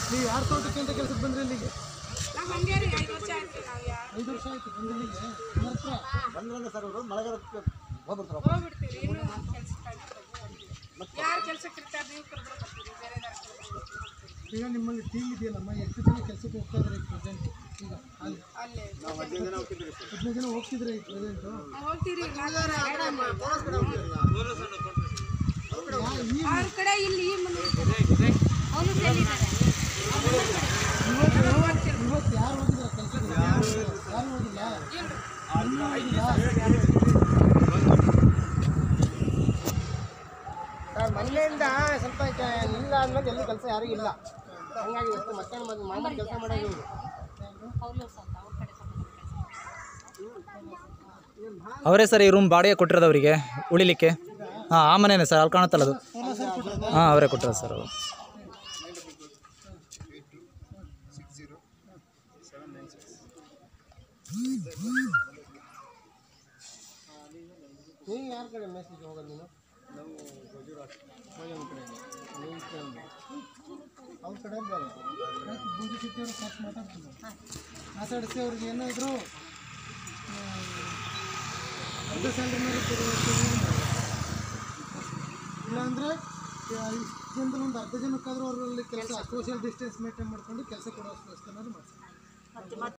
ನೀವು ಯಾರು ತೋಟಕ್ಕೆ ಅಂತ ಕೆಲಸಕ್ಕೆ ಬಂದ್ರಿ ಇಲ್ಲಿಗೆ ನಾವು ಹಂಗೆ ರೀ ಐದು ವರ್ಷ ಆಯ್ತು ನಾವು ಯಾ ಐದು ವರ್ಷ ಆಯ್ತು ಬಂದು ಇಲ್ಲಿಗೆ ಮಾತ್ರ ಬಂದ್ರಂದ್ರೆ ಸರ್ ಅವರು ಮಳೆಗಾಲಕ್ಕೆ ಹೋಗ್ಬಿಡ್ತಾರೆ ಹೋಗ್ಬಿಡ್ತೀವಿ ಇನ್ನೂ ಕೆಲ್ಸಕ್ಕೆ ಯಾರು ಕೆಲ್ಸಕ್ಕೆ ಇರ್ತಾರೆ ನೀವು ಕರೆದ್ರೆ ಬರ್ತೀರಿ ಬೇರೆ ಈಗ ನಿಮ್ಮಲ್ಲಿ ಟೀಮ್ ಇದೆಯಲ್ಲಮ್ಮ ಎಷ್ಟು ಜನ ಕೆಲಸಕ್ಕೆ ಹೋಗ್ತಾ ಇದ್ದಾರೆ ಪ್ರೆಸೆಂಟ್ ಈಗ ಅಲ್ಲಿ ಅಲ್ಲೇ ಹದಿನೈದು ಜನ ಹೋಗ್ತಿದ್ರೆ ಈಗ ಪ್ರೆಸೆಂಟು ನಾವು ಹೋಗ್ತೀರಿ ಈ ಅವ್ರ ಕಡೆ ಇಲ್ಲಿ ಈ ಮನೆ ಅವರು ಇವತ್ತು ಯಾರು ಹೋಗಿದ್ದಾರೆ ಕೆಲಸಕ್ಕೆ ಯಾರು ಯಾರು ಹೋಗಿಲ್ಲ ಇನ್ನೂ ಹೋಗಿಲ್ಲ ಸರ್ ಮೊನ್ನೆಯಿಂದ ಸ್ವಲ್ಪ ಕ- ಇಲ್ಲ ಅಂದ್ಮೇಲೆ ಎಲ್ಲಿ ಕೆಲಸ ಯಾರಿಗೂ ಇಲ್ಲ ಹಂಗಾಗಿ ಎಷ್ಟು ಮತ್ತೆ ಮಾಮೂಲಿ ಕೆಲಸ ಮಾಡೋದು ಅವರೇ ಸರ್ ಈ ರೂಮ್ ಬಾಡಿಗೆ ಕೊಟ್ಟಿರೋದು ಅವರಿಗೆ ಉಳಿಲಿಕ್ಕೆ ಹಾಂ ಆ ಮನೆಯೇ ಸರ್ ಅಲ್ಲಿ ಕಾಣುತ್ತಲ್ಲ ಅದು ಹಾಂ ಅವರೇ ಕೊಟ್ಟಿರೋದು ಸರ್ ಅವರು ನೀವು ಯಾರ ಕಡೆ ಮೆಸೇಜ್ ಹೋಗೋದು ನೀನು ಭೋಜನ ಕಡೆ ನಿಮ್ಮ ಕಡೆ ಅವ್ರ ಕಡೆ ಬೇರೆ ಆಯ್ತು ಬೂದಿ ಸಿಟ್ಟಿ ಅವ್ರು ಫಸ್ಟ್ ಮಾತಾಡ್ತಿದ್ರು ಮಾತಾಡಿಸಿ ಅವ್ರಿಗೆ ಏನಾದರೂ ಅರ್ಧ ಸ್ಯಾಲ್ರಿ ಮೇಲೆ ಇಲ್ಲಾಂದರೆ ಇಷ್ಟು ಜನದಲ್ಲಿ ಒಂದು ಅರ್ಧ ಜನಕ್ಕಾದರೂ ಅವರಲ್ಲಿ ಕೆಲಸ ಸೋಷಿಯಲ್ ಡಿಸ್ಟೆನ್ಸ್ ಮೇಂಟೈನ್ ಮಾಡ್ಕೊಂಡು ಕೆಲಸ ಕೊಡೋ ವ್ಯವಸ್ಥೆ ಏನಾದ್ರು ಮಾಡ್ತಾರೆ